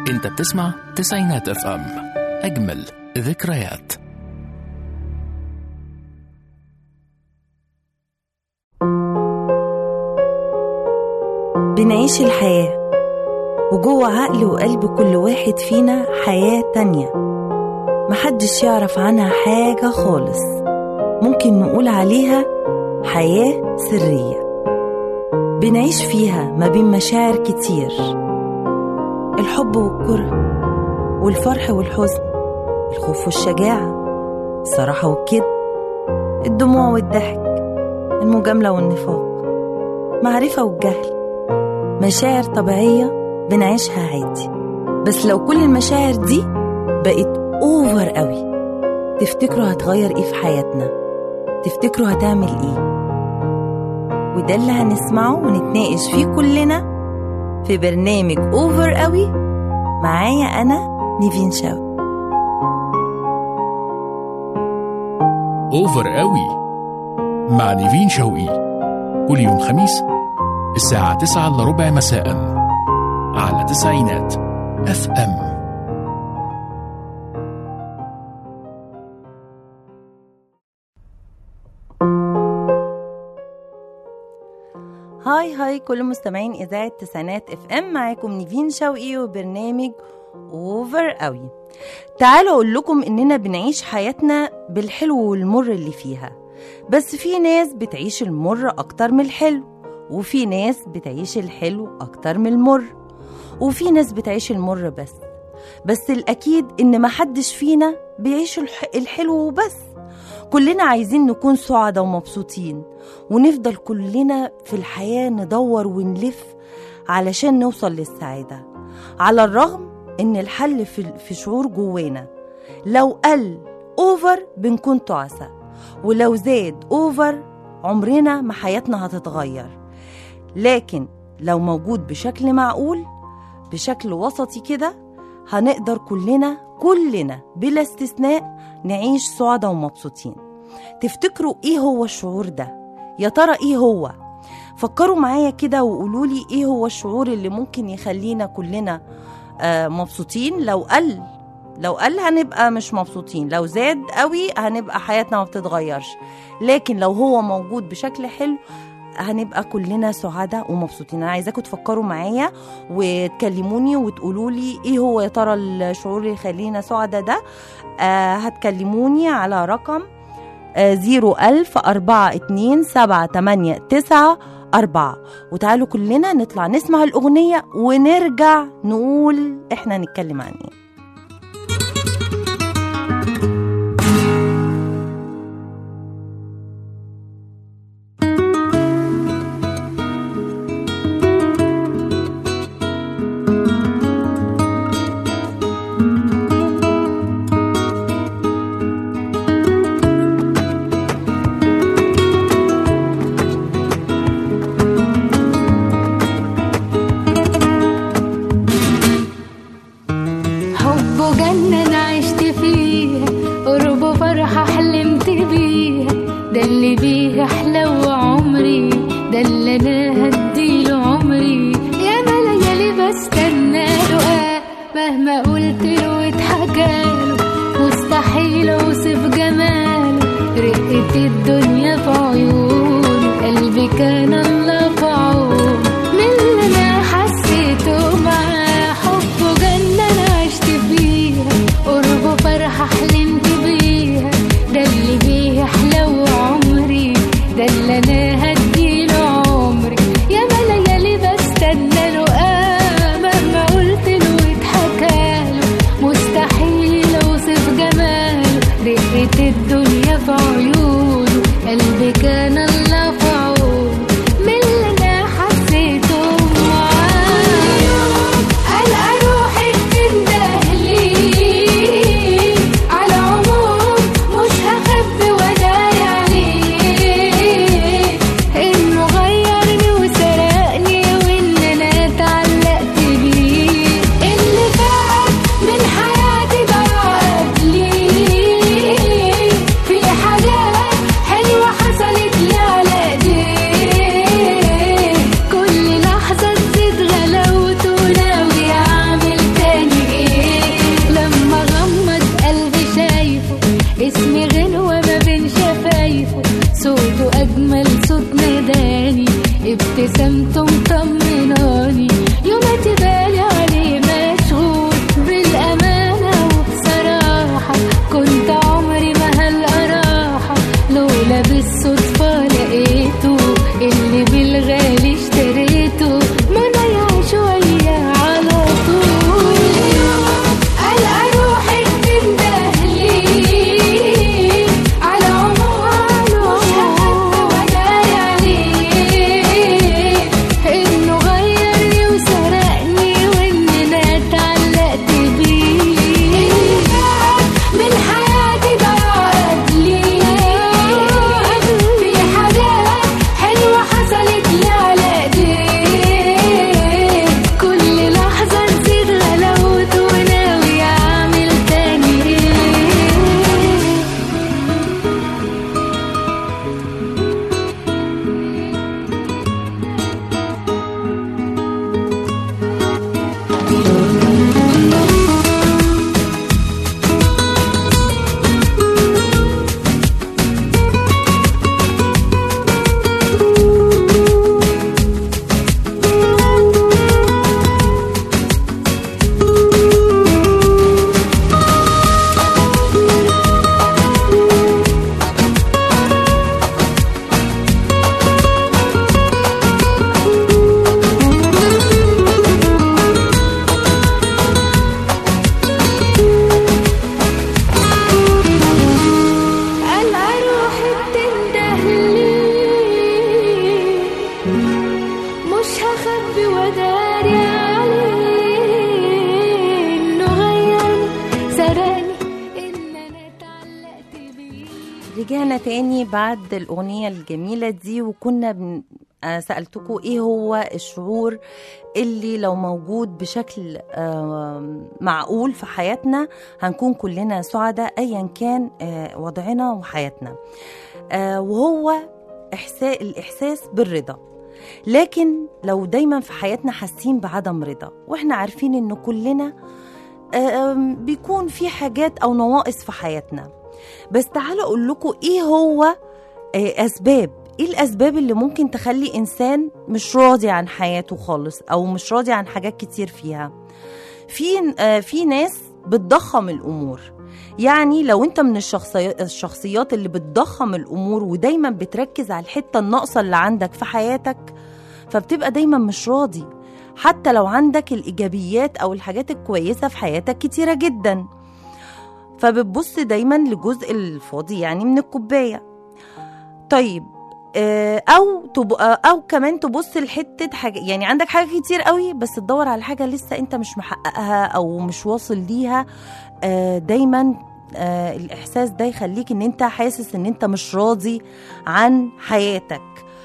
انت بتسمع تسعينات اف ام اجمل ذكريات بنعيش الحياة وجوه عقل وقلب كل واحد فينا حياة تانية محدش يعرف عنها حاجة خالص ممكن نقول عليها حياة سرية بنعيش فيها ما بين مشاعر كتير الحب والكره والفرح والحزن الخوف والشجاعة الصراحة والكذب الدموع والضحك المجاملة والنفاق معرفة والجهل مشاعر طبيعية بنعيشها عادي بس لو كل المشاعر دي بقت اوفر قوي تفتكروا هتغير ايه في حياتنا تفتكروا هتعمل ايه وده اللي هنسمعه ونتناقش فيه كلنا في برنامج اوفر قوي معايا انا نيفين شاو اوفر قوي مع نيفين شوقي كل يوم خميس الساعة 9 الا ربع مساء على تسعينات اف ام هاي هاي كل مستمعين اذاعه تسعينات اف ام معاكم نيفين شوقي وبرنامج اوفر قوي تعالوا اقول لكم اننا بنعيش حياتنا بالحلو والمر اللي فيها بس في ناس بتعيش المر اكتر من الحلو وفي ناس بتعيش الحلو اكتر من المر وفي ناس بتعيش المر بس بس الاكيد ان محدش فينا بيعيش الح- الحلو وبس كلنا عايزين نكون سعداء ومبسوطين ونفضل كلنا في الحياة ندور ونلف علشان نوصل للسعادة على الرغم ان الحل في, في شعور جوانا لو قل اوفر بنكون تعسى ولو زاد اوفر عمرنا ما حياتنا هتتغير لكن لو موجود بشكل معقول بشكل وسطي كده هنقدر كلنا كلنا بلا استثناء نعيش سعداء ومبسوطين تفتكروا ايه هو الشعور ده يا ترى ايه هو فكروا معايا كده وقولوا لي ايه هو الشعور اللي ممكن يخلينا كلنا آه مبسوطين لو قل لو قل هنبقى مش مبسوطين لو زاد قوي هنبقى حياتنا ما بتتغيرش لكن لو هو موجود بشكل حلو هنبقى كلنا سعداء ومبسوطين انا عايزاكم تفكروا معايا وتكلموني وتقولوا لي ايه هو يا ترى الشعور اللي يخلينا سعداء ده آه هتكلموني على رقم زيرو ألف أربعة اتنين سبعة تمانية تسعة أربعة وتعالوا كلنا نطلع نسمع الأغنية ونرجع نقول إحنا نتكلم عن إيه حبه جنة أنا عشت فيها قربه فرحة حلمت بيها ده اللي بيه أحلى عمري ده اللي أنا هديله عمري يا ما ليالي بستنى له آه مهما قلت له واتحكاله مستحيل أوصف جماله رقة الدنيا في عيونه قلبي كان الله في عونه من اللي أنا حسيته معاه حبه جنة أنا عشت فيها قربه فرحة حلمت بيها ده اللي بيه أحلى عمري ده اللي أنا هديله عمري ابتسامته مطمناني يومات بالي عليه مشغول بالأمانة وبصراحة كنت عمري ما هلقى راحة لولا بالصدفة لقيته اللي بالغالي اشتريته منايا شوية على طول ألقى روحي بتندهلي على عمره مش هخف وداري عليه إنه غيرني وسرقني وإن أنا اتعلقت بيه من حياتي ضاعت لي في حاجات حلوة حصلت لي على ايديه كل لحظة نزيد غلاوته وناوي أعمل تاني إيه ألقى روحي بتندهلي مش هخبي وداري عليه إنه غيرني سرقني إن أنا اتعلقت بيه رجعنا تاني بعد الأغنية الجميلة دي وكنا بن... آه، سألتكم إيه هو الشعور اللي لو موجود بشكل آه، معقول في حياتنا هنكون كلنا سعداء أيا كان آه، وضعنا وحياتنا آه، وهو إحساس الإحساس بالرضا لكن لو دايما في حياتنا حاسين بعدم رضا واحنا عارفين ان كلنا آم، بيكون في حاجات او نواقص في حياتنا بس تعالوا اقول لكم ايه هو آه، اسباب ايه الاسباب اللي ممكن تخلي انسان مش راضي عن حياته خالص او مش راضي عن حاجات كتير فيها في آه، في ناس بتضخم الامور يعني لو انت من الشخصي- الشخصيات اللي بتضخم الامور ودايما بتركز على الحته الناقصه اللي عندك في حياتك فبتبقى دايما مش راضي حتى لو عندك الايجابيات او الحاجات الكويسه في حياتك كتيره جدا فبتبص دايما لجزء الفاضي يعني من الكوبايه طيب آه، او تبقى او كمان تبص لحته حاجه يعني عندك حاجه كتير قوي بس تدور على حاجه لسه انت مش محققها او مش واصل ليها آه، دايما آه، الاحساس ده يخليك ان انت حاسس ان انت مش راضي عن حياتك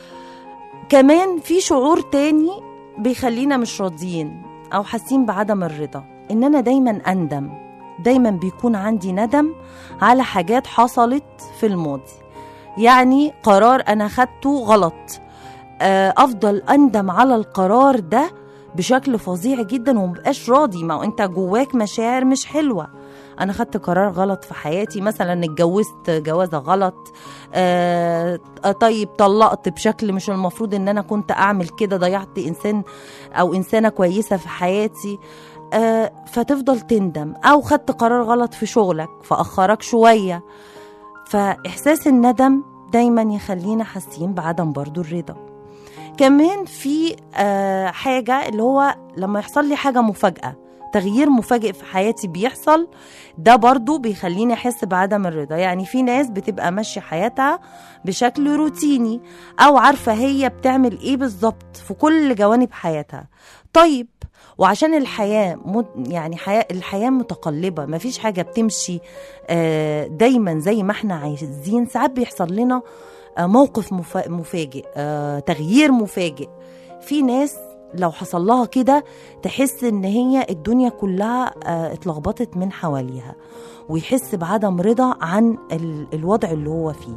كمان في شعور تاني بيخلينا مش راضيين او حاسين بعدم الرضا ان انا دايما اندم دايما بيكون عندي ندم على حاجات حصلت في الماضي يعني قرار انا خدته غلط آه، افضل اندم على القرار ده بشكل فظيع جدا ومبقاش راضي ما هو انت جواك مشاعر مش حلوه انا خدت قرار غلط في حياتي مثلا اتجوزت جوازه غلط آه طيب طلقت بشكل مش المفروض ان انا كنت اعمل كده ضيعت انسان او انسانه كويسه في حياتي آه فتفضل تندم او خدت قرار غلط في شغلك فاخرك شويه فاحساس الندم دايما يخلينا حاسين بعدم برضو الرضا كمان في آه حاجة اللي هو لما يحصل لي حاجة مفاجأة تغيير مفاجئ في حياتي بيحصل ده برضو بيخليني أحس بعدم الرضا يعني في ناس بتبقى ماشية حياتها بشكل روتيني أو عارفة هي بتعمل إيه بالظبط في كل جوانب حياتها طيب وعشان الحياة مد يعني حياة الحياة متقلبة مفيش حاجة بتمشي آه، دايما زي ما احنا عايزين ساعات بيحصل لنا آه، موقف مفا- مفاجئ آه، تغيير مفاجئ في ناس لو حصل لها كده تحس ان هي الدنيا كلها آه، اتلخبطت من حواليها ويحس بعدم رضا عن ال- الوضع اللي هو فيه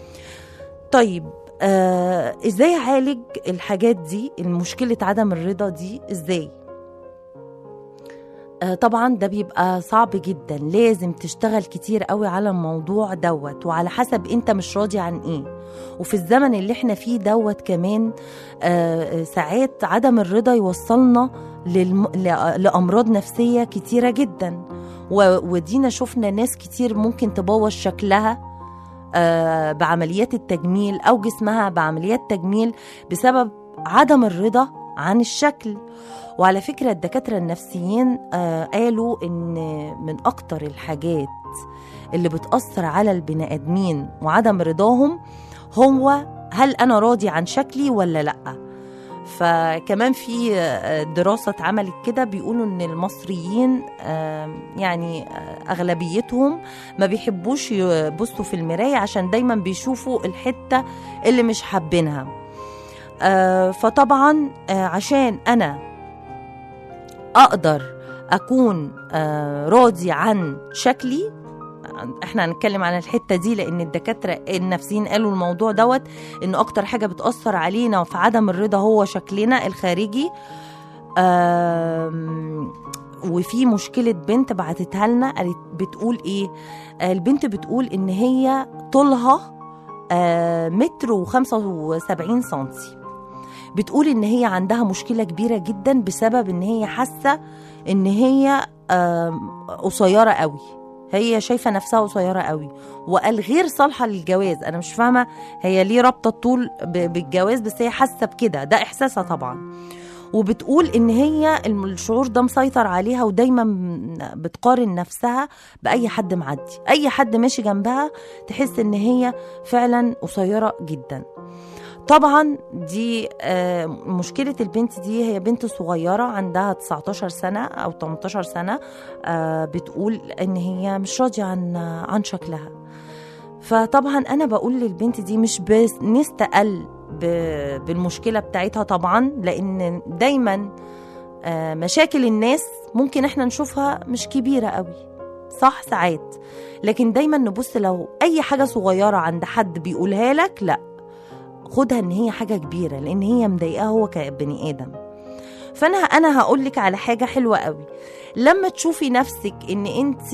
طيب آه ازاي اعالج الحاجات دي المشكلة عدم الرضا دي ازاي آه، طبعا ده بيبقى صعب جدا لازم تشتغل كتير قوي على الموضوع دوت وعلى حسب انت مش راضي عن ايه وفي الزمن اللي احنا فيه دوت كمان آه، آه، ساعات عدم الرضا يوصلنا للم... ل- لأمراض نفسية كتيرة جدا و... ودينا شفنا ناس كتير ممكن تبوظ شكلها آه، بعمليات التجميل أو جسمها بعمليات تجميل بسبب عدم الرضا عن الشكل وعلى فكرة الدكاترة النفسيين آه، قالوا إن من أكتر الحاجات اللي بتأثر على البني آدمين وعدم رضاهم هو هل أنا راضي عن شكلي ولا لأ فكمان في آه، دراسة اتعملت كده بيقولوا إن المصريين آه، يعني آه، أغلبيتهم ما بيحبوش يبصوا في المراية عشان دايما بيشوفوا الحتة اللي مش حابينها آه، فطبعا آه، عشان أنا اقدر اكون آه، راضي عن شكلي احنا هنتكلم عن الحته دي لان الدكاتره النفسيين قالوا الموضوع دوت ان اكتر حاجه بتاثر علينا في عدم الرضا هو شكلنا الخارجي آم، وفي مشكله بنت بعتتها لنا قالت بتقول ايه آه، البنت بتقول ان هي طولها آه، متر وخمسة وسبعين سنتي بتقول ان هي عندها مشكله كبيره جدا بسبب ان هي حاسه ان هي آم، قصيره قوي هي شايفه نفسها قصيره قوي وقال غير صالحه للجواز انا مش فاهمه هي ليه رابطه الطول ب- بالجواز بس هي حاسه بكده ده احساسها طبعا وبتقول ان هي الم- الشعور ده مسيطر عليها ودايما بتقارن نفسها باي حد معدي اي حد ماشي جنبها تحس ان هي فعلا قصيره جدا طبعا دي آه، مشكلة البنت دي هي بنت صغيرة عندها 19 سنة أو 18 سنة آه، بتقول إن هي مش راضية عن عن شكلها فطبعا أنا بقول للبنت دي مش بس نستقل ب- بالمشكلة بتاعتها طبعا لأن دايما آه، مشاكل الناس ممكن احنا نشوفها مش كبيرة قوي صح ساعات لكن دايما نبص لو أي حاجة صغيرة عند حد بيقولها لك لا خدها ان هي حاجه كبيره لان هي مضايقاه هو كبني ادم فانا انا هقول لك على حاجه حلوه قوي لما تشوفي نفسك ان انت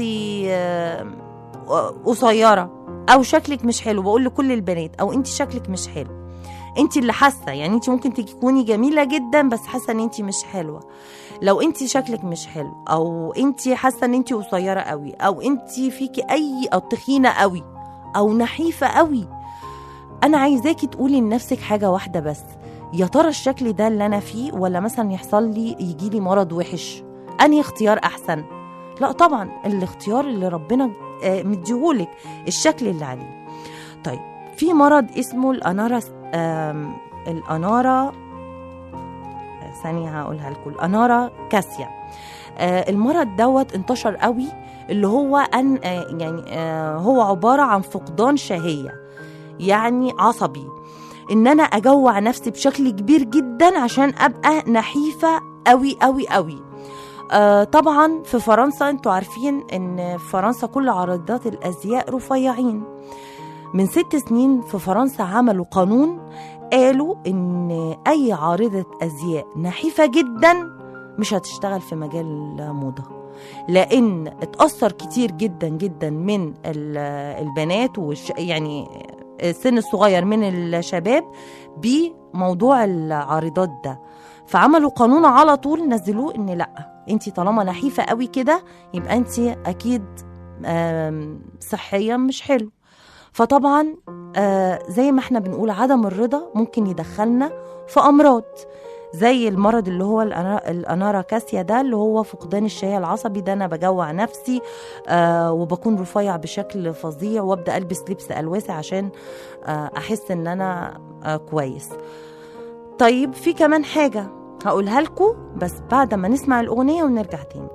قصيره او شكلك مش حلو بقول لكل البنات او انت شكلك مش حلو انت اللي حاسه يعني انت ممكن تكوني جميله جدا بس حاسه ان انت مش حلوه لو انت شكلك مش حلو او انت حاسه ان انت قصيره قوي او انت فيكي اي او تخينه قوي او نحيفه قوي انا عايزاكي تقولي لنفسك حاجه واحده بس يا ترى الشكل ده اللي انا فيه ولا مثلا يحصل لي يجي لي مرض وحش انهي اختيار احسن لا طبعا الاختيار اللي ربنا آه، مديهولك الشكل اللي عليه طيب في مرض اسمه الانارا آم، الانارا آه، ثانيه هقولها لكم الانارا كاسيا آه، المرض دوت انتشر قوي اللي هو ان آه، يعني آه، هو عباره عن فقدان شهيه يعني عصبي ان انا اجوع نفسي بشكل كبير جدا عشان ابقى نحيفه قوي قوي قوي آه طبعا في فرنسا انتوا عارفين ان في فرنسا كل عارضات الازياء رفيعين من ست سنين في فرنسا عملوا قانون قالوا ان اي عارضه ازياء نحيفه جدا مش هتشتغل في مجال الموضه لان اتاثر كتير جدا جدا من ال- البنات والش يعني السن الصغير من الشباب بموضوع العارضات ده فعملوا قانون على طول نزلوه ان لا انت طالما نحيفه قوي كده يبقى انت اكيد آم، صحيا مش حلو فطبعا آه، زي ما احنا بنقول عدم الرضا ممكن يدخلنا في امراض زي المرض اللي هو الأنا- الانارا كاسيا ده اللي هو فقدان الشهيه العصبي ده انا بجوع نفسي آه وبكون رفيع بشكل فظيع وابدا البس لبس الواسع عشان آه احس ان انا آه كويس طيب في كمان حاجه هقولها لكم بس بعد ما نسمع الاغنيه ونرجع تاني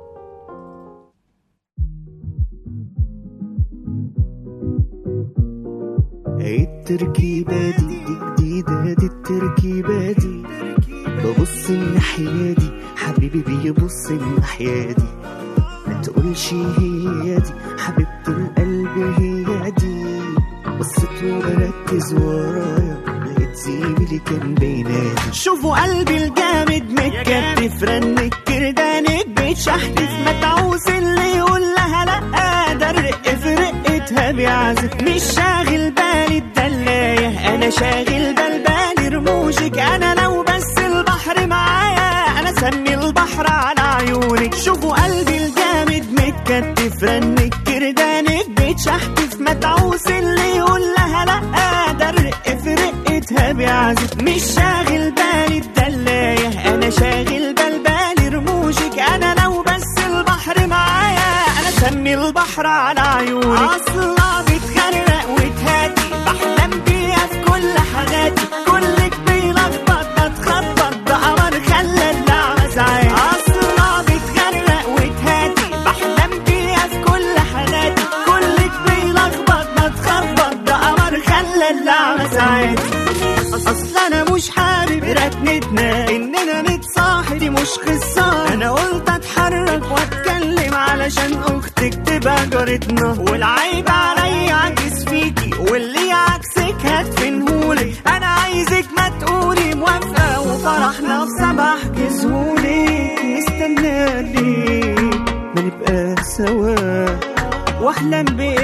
التركيبة دي دي جديدة دي التركيبة دي ببص الناحية دي حبيبي بيبص الناحية دي ما تقولش هي دي حبيبة القلب هي دي بصيت وبركز ورايا لقيت زميلي كان بينادي شوفوا قلبي الجامد متكتف رنك كردانك بتشحتف متعوس اللي يقول لها لا ده الرق في رقتها بيعزف مش شاغل بالي الدلاية انا شاغل بال بالي رموشك انا لو بس البحر معايا انا سمي البحر على عيونك شوفوا قلبي الجامد متكتف رنك كردانك بتشحتف متعوس اللي يقول لها لا ده الرق في رقتها بيعزف مش شاغل بالي الدلاية انا شاغل بال بالي رموشك انا لو بس البحر معايا انا سمي البحر على عيونك اصلا بتغرق وتهاتي بحلم بيها في كل حاجاتي كلك بيلخبط بتخبط بقمر خلى اللعبة ساعات اصلا بتغرق وتهاتي بحلم بيها في كل حاجاتي كلك بيلخبط بتخبط بقمر خلى اللعبة ساعات اصل انا مش حابب ركنتنا اننا نتصاحب دي مش قصه انا قلت اتحرك واتكلم علشان اختك تبقى جارتنا والعيب عليا عكس فيكي واللي عكسك هتفنهولي انا عايزك ما تقولي موافقه وفرحنا في سبع كسهولي نستنى ليه ما نبقى سوا واحلم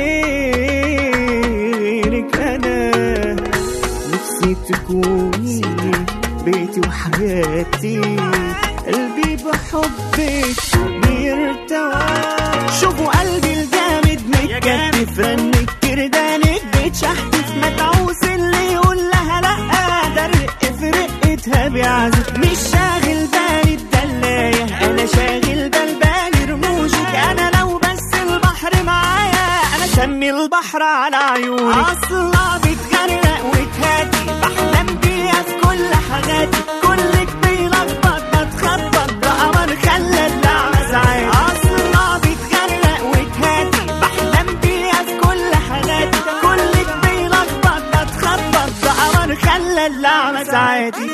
بإيرك انا نفسي تكوني بيتي وحياتي قلبي بحبك بيرتوى شوفوا قلبي الجامد متكتف رنك كردانك بتشحتف متعوس اللي يقول لها لا ده الرق في رقتها بيعزف مش شاغل بالي الدلاية انا شاغل بال بالي رموشك انا لو بس البحر معايا انا سمي البحر على عيونك اصلا بتغرق وتهاتي بحلم بيها في كل حاجاتي كلك بيلخبط بتخبط بقمر خلى اللعبة ساعات اصلا بتغرق وتهاتي بحلم بيها في كل حاجاتي كلك بيلخبط بتخبط بقمر خلى اللعبة ساعاتي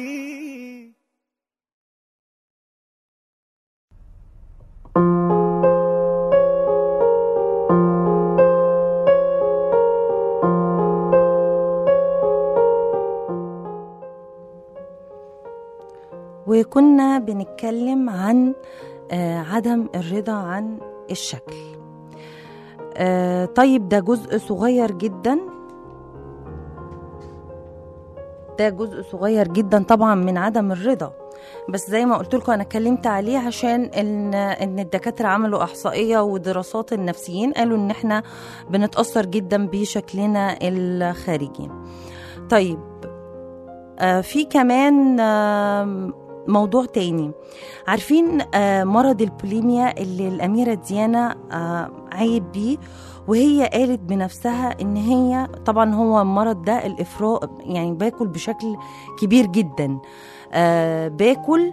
وكنا بنتكلم عن آه، عدم الرضا عن الشكل آه، طيب ده جزء صغير جدا ده جزء صغير جدا طبعا من عدم الرضا بس زي ما قلت لكم انا اتكلمت عليه عشان ان ان الدكاتره عملوا احصائيه ودراسات النفسيين قالوا ان احنا بنتاثر جدا بشكلنا الخارجي طيب آه، في كمان آم، موضوع تاني عارفين آه، مرض البوليميا اللي الأميرة ديانا آه، عيب بيه وهي قالت بنفسها ان هي طبعا هو المرض ده الافراط يعني باكل بشكل كبير جدا آه باكل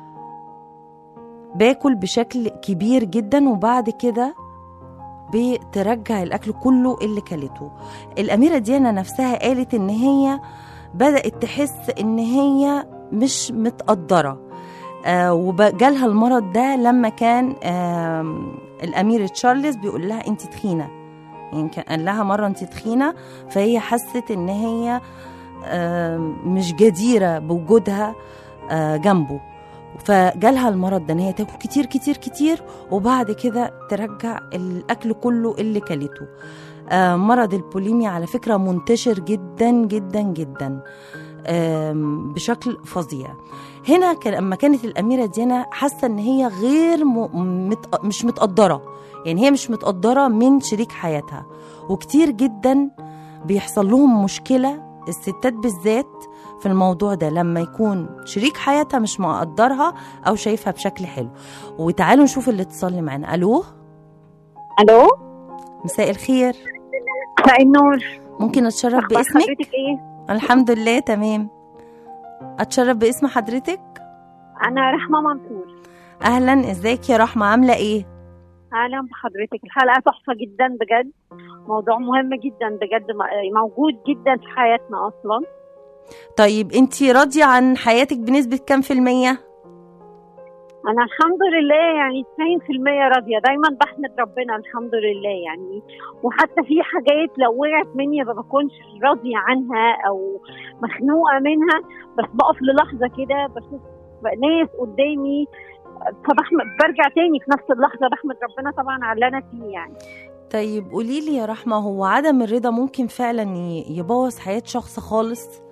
باكل بشكل كبير جدا وبعد كده بترجع الاكل كله اللي كلته الاميره ديانا نفسها قالت ان هي بدات تحس ان هي مش متقدره آه وجالها المرض ده لما كان آه الامير تشارلز بيقول لها انت تخينه يعني كان قال لها مره انت تخينه فهي حست ان هي آه مش جديره بوجودها آه جنبه فجالها المرض ده ان هي تاكل كتير كتير كتير وبعد كده ترجع الاكل كله اللي كلته آه مرض البوليميا على فكره منتشر جدا جدا جدا آم، بشكل فظيع هنا كان لما كانت الاميره ديانا حاسه ان هي غير م... مت... مش متقدره يعني هي مش متقدره من شريك حياتها وكتير جدا بيحصل لهم مشكله الستات بالذات في الموضوع ده لما يكون شريك حياتها مش مقدرها او شايفها بشكل حلو وتعالوا نشوف الاتصال اللي معانا الو الو مساء الخير مساء النور ممكن اتشرف اخبار باسمك حضرتك ايه الحمد لله تمام اتشرف باسم حضرتك انا رحمه منصور اهلا ازيك يا رحمه عامله ايه اهلا بحضرتك الحلقه تحفه جدا بجد موضوع مهم جدا بجد م- موجود جدا في حياتنا اصلا طيب انتي راضيه عن حياتك بنسبه كام في الميه انا الحمد لله يعني 90% راضيه دايما بحمد ربنا الحمد لله يعني وحتى في حاجات لو وقعت مني ما بكونش راضيه عنها او مخنوقه منها بس بقف للحظه كده بشوف ناس قدامي فبحمد برجع تاني في نفس اللحظه بحمد ربنا طبعا على اللي انا فيه يعني طيب قولي لي يا رحمة هو عدم الرضا ممكن فعلا ي- يبوظ حياة شخص خالص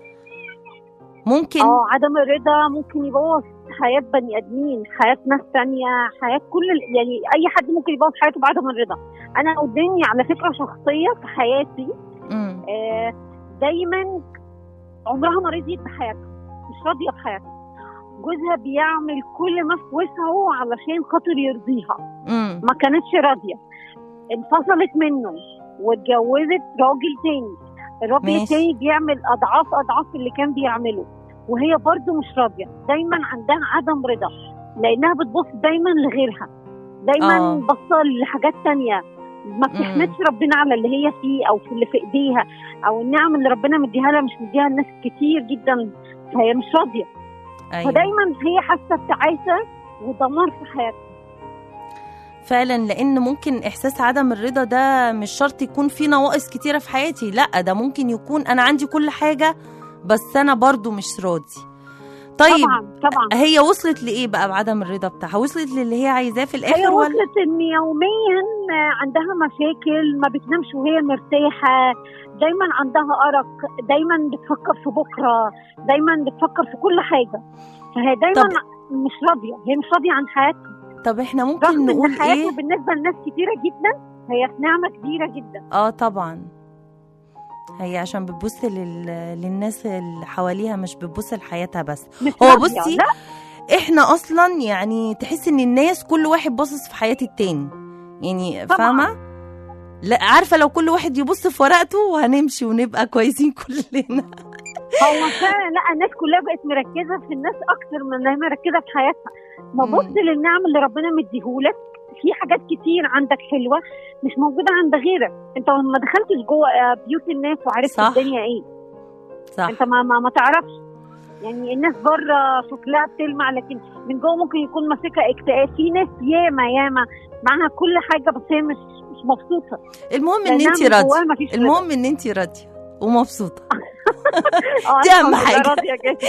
ممكن اه عدم الرضا ممكن يبوظ حياه بني ادمين حياه ناس تانية حياه كل ال- يعني اي حد ممكن يبوظ حياته بعدم الرضا انا قدامي على فكره شخصيه في حياتي مم. آه، دايما عمرها ما رضيت بحياتها مش راضيه بحياتها جوزها بيعمل كل ما في وسعه علشان خاطر يرضيها مم. ما كانتش راضيه انفصلت منه واتجوزت راجل تاني الراجل ماشي. التاني بيعمل اضعاف اضعاف اللي كان بيعمله وهي برضه مش راضيه دايما عندها عدم رضا لانها بتبص دايما لغيرها دايما آه. باصه لحاجات تانية ما بتحمدش ربنا على اللي هي فيه او في اللي في ايديها او النعم اللي ربنا مديها لها مش مديها لناس كتير جدا فهي مش راضيه أيوة. فدايما هي حاسه بتعاسه ودمار في حياتها فعلا لان ممكن احساس عدم الرضا ده مش شرط يكون فيه نواقص كتيره في حياتي لا ده ممكن يكون انا عندي كل حاجه بس انا برضو مش راضي طيب طبعا طبعا هي وصلت لايه بقى بعدم الرضا بتاعها وصلت للي هي عايزاه في هي الاخر ولا وصلت ان يوميا عندها مشاكل ما بتنامش وهي مرتاحه دايما عندها ارق دايما بتفكر في بكره دايما بتفكر في كل حاجه فهي دايما طب- مش راضيه هي مش راضيه عن حياتها طب احنا ممكن رغم نقول ان حياتها ايه بالنسبه لناس كتيره جدا هي في نعمه كبيره جدا اه طبعا هي عشان بتبص لل... للناس اللي حواليها مش بتبص لحياتها بس مش هو راضية. بصي لا احنا اصلا يعني تحس ان الناس كل واحد باصص في حياة التاني يعني طبعاً. فاهمة لا عارفة لو كل واحد يبص في ورقته وهنمشي ونبقى كويسين كلنا هو فعلا لا الناس كلها بقت مركزه في الناس اكتر من انها مركزه في حياتها ما مم. بص للنعم اللي ربنا مديهولك في حاجات كتير عندك حلوه مش موجوده عند غيرك انت ما دخلتش جوه آه، بيوت الناس وعرفت صح. الدنيا ايه صح انت ما ما, ما تعرفش يعني الناس بره شكلها بتلمع لكن من جوه ممكن يكون ماسكها اكتئاب في ناس ياما ياما معاها كل حاجه بس هي مش مش مبسوطه المهم ان لأنها انت من جواها راضية مفيش رضا. المهم ان انت راضية ومبسوطة اه دي أهم الحمد لله حاجة. راضيه جدا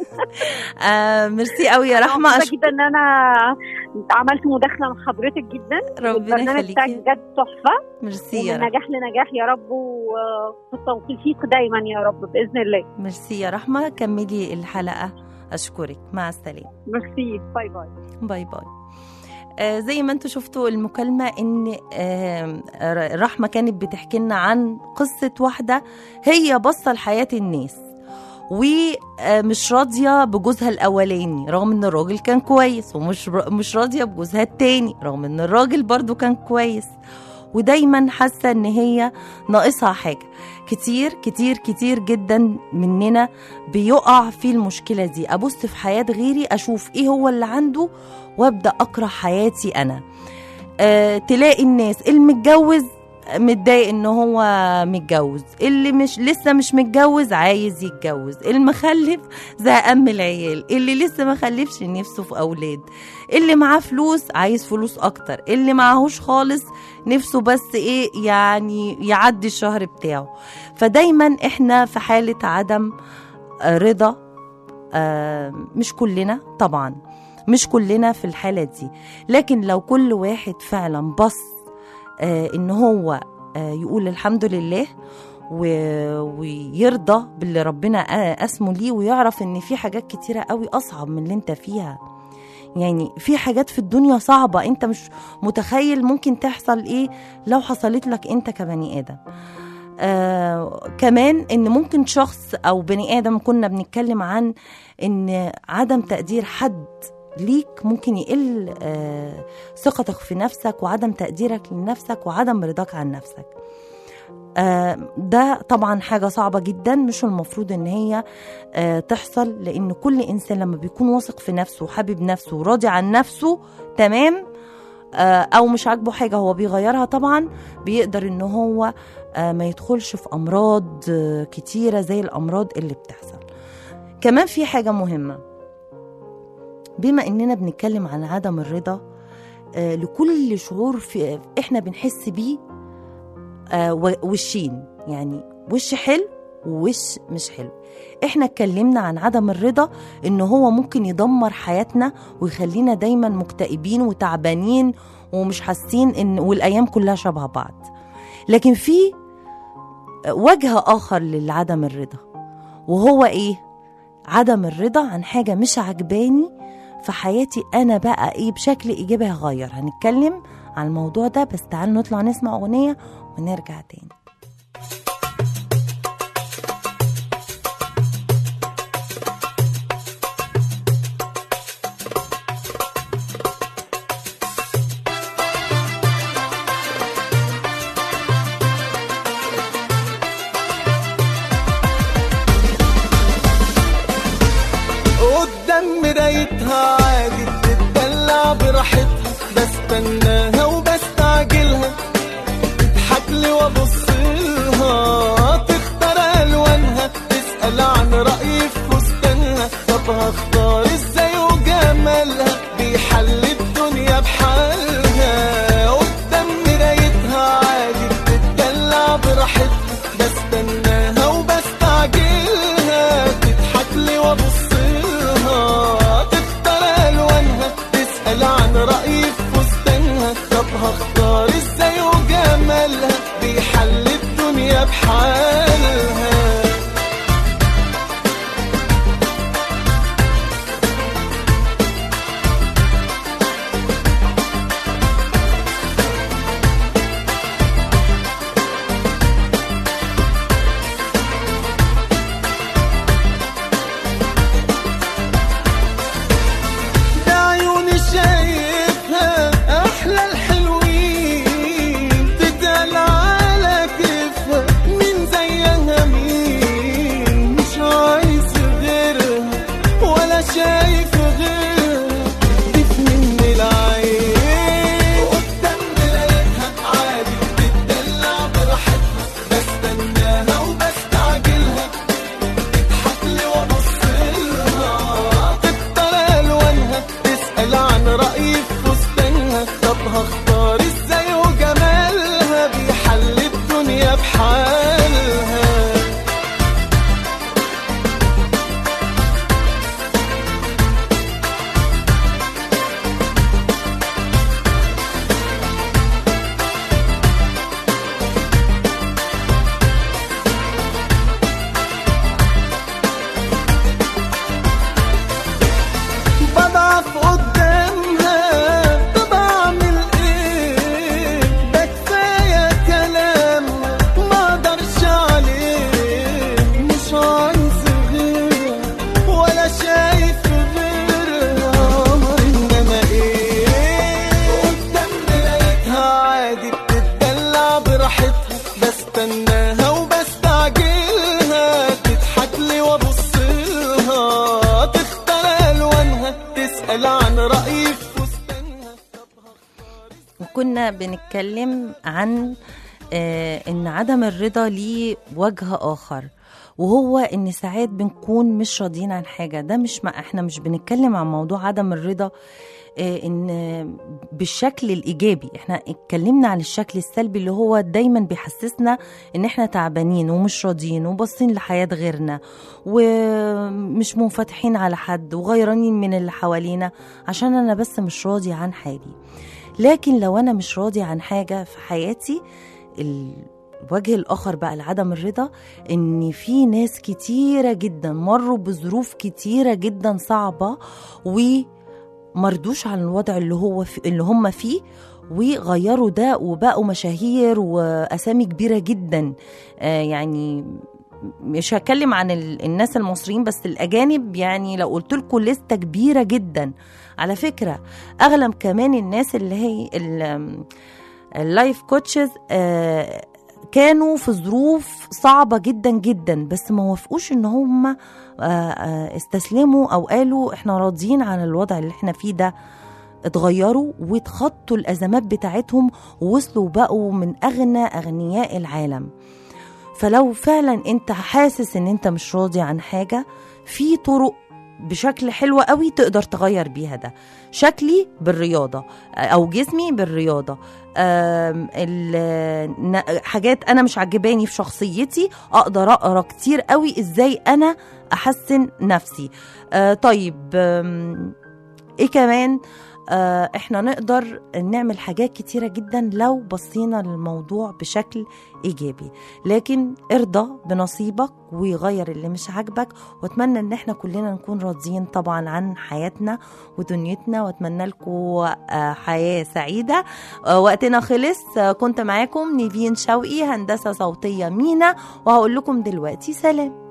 آه ميرسي قوي يا أنا رحمة مبسوطة أشكر جدا ان انا عملت مداخله مع حضرتك جدا ربنا البرنامج بتاعك يخليكي بجد تحفه ميرسي يا ومن رحمة نجاح لنجاح يا رب وفي التوفيق دايما يا رب باذن الله ميرسي يا رحمة كملي الحلقة أشكرك مع السلامة ميرسي باي باي باي باي آه زي ما انتوا شفتوا المكالمة ان آه ر- رحمة كانت بتحكي لنا عن قصة واحدة هي باصة لحياة الناس ومش راضية بجوزها الأولاني رغم ان الراجل كان كويس ومش ر- مش راضية بجوزها التاني رغم ان الراجل برضو كان كويس ودايما حاسة ان هي ناقصها حاجة كتير كتير كتير جدا مننا بيقع في المشكلة دي أبص في حياة غيري أشوف إيه هو اللي عنده وابدا اكره حياتي انا أه تلاقي الناس المتجوز متضايق ان هو متجوز اللي مش لسه مش متجوز عايز يتجوز المخلف زهقان من العيال اللي لسه ما خلفش نفسه في اولاد اللي معاه فلوس عايز فلوس اكتر اللي معهوش خالص نفسه بس ايه يعني يعدي الشهر بتاعه فدايما احنا في حالة عدم آه، رضا آه، مش كلنا طبعا مش كلنا في الحالة دي لكن لو كل واحد فعلا بص آه ان هو آه يقول الحمد لله و- ويرضى باللي ربنا آه اسمه ليه ويعرف ان في حاجات كتيرة قوي اصعب من اللي انت فيها يعني في حاجات في الدنيا صعبة انت مش متخيل ممكن تحصل ايه لو حصلت لك انت كبني ادم آه كمان ان ممكن شخص او بني ادم كنا بنتكلم عن ان عدم تقدير حد ليك ممكن يقل آه ثقتك في نفسك وعدم تقديرك لنفسك وعدم رضاك عن نفسك آه ده طبعا حاجة صعبة جدا مش المفروض ان هي آه تحصل لان كل انسان لما بيكون واثق في نفسه وحابب نفسه وراضي عن نفسه تمام آه او مش عاجبه حاجة هو بيغيرها طبعا بيقدر ان هو آه ما يدخلش في امراض آه كتيرة زي الامراض اللي بتحصل كمان في حاجة مهمة بما اننا بنتكلم عن عدم الرضا آه لكل شعور في احنا بنحس بيه آه و- وشين يعني وش حلو ووش مش حلو احنا اتكلمنا عن عدم الرضا ان هو ممكن يدمر حياتنا ويخلينا دايما مكتئبين وتعبانين ومش حاسين ان والايام كلها شبه بعض لكن في وجه اخر لعدم الرضا وهو ايه عدم الرضا عن حاجه مش عجباني في حياتي انا بقى ايه بشكل ايجابي هغير هنتكلم عن الموضوع ده بس تعالوا نطلع نسمع اغنيه ونرجع تاني قدام مرايتها عادي بتدلع براحتها بستناها وبستعجلها تضحك لي وابص لها تختار الوانها تسال عن رايي في فستانها طب هختار ازاي وجمالها بيحل الدنيا بحالها قدام مرايتها عادي بتدلع براحتها بستناها وبستعجلها تضحك لي وابص لها تختار الوانها تسال عن رايي في فستانها طب هختار ازاي وجمالها بيحل الدنيا بحالها ده عيوني شايفها احلى الحلوين تتقال على كيفها مين زيها مين مش عايز غيرها ولا شايف غيرها دي في من العين قدام مرايتها عادي بتدلع براحتها بستناها وبستعجلها تضحك لي وابص لها تختار الوانها تسال عن رايي في فستانها طب هختار ازاي وجمالها بيحل الدنيا بحالها بضعف قدامها طب اعمل ايه ده كفايه كلام ما اقدرش عليه مش عايز غيرها ولا شايف غيرها انما ايه قدام مرايتها عادي بتدلع براحتها بستناها وبستعجلها تضحك لي وابص لها تختار الوانها تسال عن رايي في فستانها وكنا بنتكلم عن آه ان عدم الرضا ليه وجه اخر وهو ان ساعات بنكون مش راضيين عن حاجه ده مش ما احنا مش بنتكلم عن موضوع عدم الرضا آه ان بالشكل الايجابي احنا اتكلمنا عن الشكل السلبي اللي هو دايما بيحسسنا ان احنا تعبانين ومش راضيين وباصين لحياه غيرنا ومش منفتحين على حد وغيرانين من اللي حوالينا عشان انا بس مش راضي عن حالي لكن لو انا مش راضي عن حاجه في حياتي الوجه الاخر بقى لعدم الرضا ان في ناس كتيره جدا مروا بظروف كتيره جدا صعبه ومردوش عن الوضع اللي هو في اللي هم فيه وغيروا ده وبقوا مشاهير واسامي كبيره جدا آه يعني مش هتكلم عن ال- الناس المصريين بس الاجانب يعني لو قلت لكم لسته كبيره جدا على فكره اغلب كمان الناس اللي هي ال- اللايف كوتشز آه، كانوا في ظروف صعبة جدا جدا بس ما وافقوش ان هم آه، آه، استسلموا او قالوا احنا راضيين عن الوضع اللي احنا فيه ده اتغيروا واتخطوا الازمات بتاعتهم ووصلوا بقوا من اغنى اغنياء العالم فلو فعلا انت حاسس ان انت مش راضي عن حاجة في طرق بشكل حلو قوي تقدر تغير بيها ده شكلي بالرياضه او جسمي بالرياضه آم، ال- ن- حاجات انا مش عجباني في شخصيتي اقدر اقرا كتير قوي ازاي انا احسن نفسي آه، طيب آم، ايه كمان آه، احنا نقدر نعمل حاجات كتيرة جدا لو بصينا للموضوع بشكل ايجابي لكن ارضى بنصيبك وغير اللي مش عاجبك واتمنى ان احنا كلنا نكون راضيين طبعا عن حياتنا ودنيتنا واتمنى لكم آه، حياة سعيدة آه، وقتنا خلص آه، كنت معاكم نيفين شوقي هندسة صوتية مينا وهقول لكم دلوقتي سلام